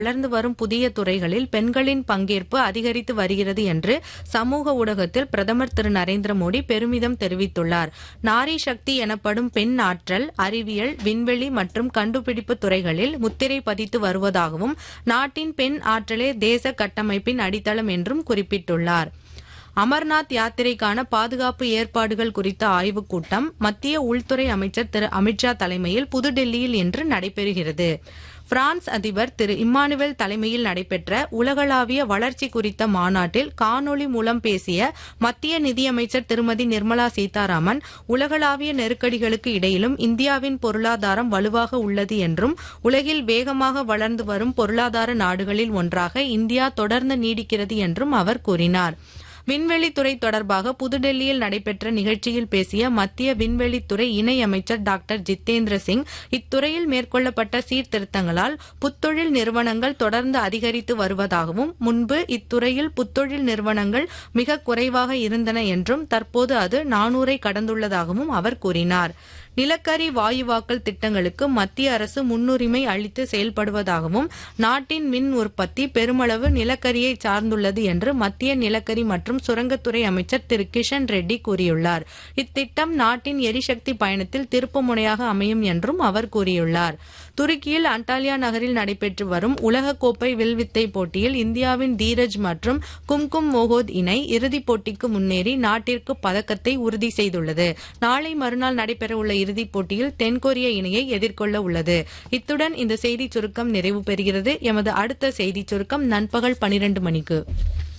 வளர்ந்து வரும் புதிய துறைகளில் பெண்களின் பங்கேற்பு அதிகரித்து வருகிறது என்று சமூக ஊடகத்தில் பிரதமர் திரு நரேந்திர மோடி பெருமிதம் தெரிவித்துள்ளார் நாரி சக்தி எனப்படும் பெண் ஆற்றல் அறிவியல் விண்வெளி மற்றும் கண்டுபிடிப்பு துறைகளில் முத்திரை பதித்து வருவதாகவும் நாட்டின் பெண் ஆற்றலே தேச கட்டமைப்பின் அடித்தளம் என்றும் குறிப்பிட்டுள்ளார் அமர்நாத் யாத்திரைக்கான பாதுகாப்பு ஏற்பாடுகள் குறித்த ஆய்வுக் கூட்டம் மத்திய உள்துறை அமைச்சர் திரு அமித்ஷா தலைமையில் புதுடெல்லியில் இன்று நடைபெறுகிறது பிரான்ஸ் அதிபர் திரு இம்மானுவேல் தலைமையில் நடைபெற்ற உலகளாவிய வளர்ச்சி குறித்த மாநாட்டில் காணொலி மூலம் பேசிய மத்திய நிதியமைச்சர் திருமதி நிர்மலா சீதாராமன் உலகளாவிய நெருக்கடிகளுக்கு இடையிலும் இந்தியாவின் பொருளாதாரம் வலுவாக உள்ளது என்றும் உலகில் வேகமாக வளர்ந்து வரும் பொருளாதார நாடுகளில் ஒன்றாக இந்தியா தொடர்ந்து நீடிக்கிறது என்றும் அவர் கூறினார் விண்வெளித்துறை தொடர்பாக புதுடெல்லியில் நடைபெற்ற நிகழ்ச்சியில் பேசிய மத்திய விண்வெளித்துறை இணை அமைச்சர் டாக்டர் ஜித்தேந்திர சிங் இத்துறையில் மேற்கொள்ளப்பட்ட சீர்திருத்தங்களால் புத்தொழில் நிறுவனங்கள் தொடர்ந்து அதிகரித்து வருவதாகவும் முன்பு இத்துறையில் புத்தொழில் நிறுவனங்கள் மிக குறைவாக இருந்தன என்றும் தற்போது அது நானூறை கடந்துள்ளதாகவும் அவர் கூறினார் நிலக்கரி வாயுவாக்கல் திட்டங்களுக்கு மத்திய அரசு முன்னுரிமை அளித்து செயல்படுவதாகவும் நாட்டின் மின் உற்பத்தி பெருமளவு நிலக்கரியை சார்ந்துள்ளது என்று மத்திய நிலக்கரி மற்றும் சுரங்கத்துறை அமைச்சர் திரு கிஷன் ரெட்டி கூறியுள்ளார் இத்திட்டம் நாட்டின் எரிசக்தி பயணத்தில் திருப்புமுனையாக அமையும் என்றும் அவர் கூறியுள்ளார் துருக்கியில் அண்டாலியா நகரில் நடைபெற்று வரும் உலகக்கோப்பை வில்வித்தை போட்டியில் இந்தியாவின் தீரஜ் மற்றும் கும்கும் மோகோத் இணை இறுதிப் போட்டிக்கு முன்னேறி நாட்டிற்கு பதக்கத்தை உறுதி செய்துள்ளது நாளை மறுநாள் நடைபெறவுள்ள இறுதிப் போட்டியில் தென்கொரிய இணையை எதிர்கொள்ள உள்ளது இத்துடன் இந்த செய்திச் சுருக்கம் நிறைவு பெறுகிறது எமது அடுத்த செய்திச் சுருக்கம் நண்பகல் பனிரெண்டு மணிக்கு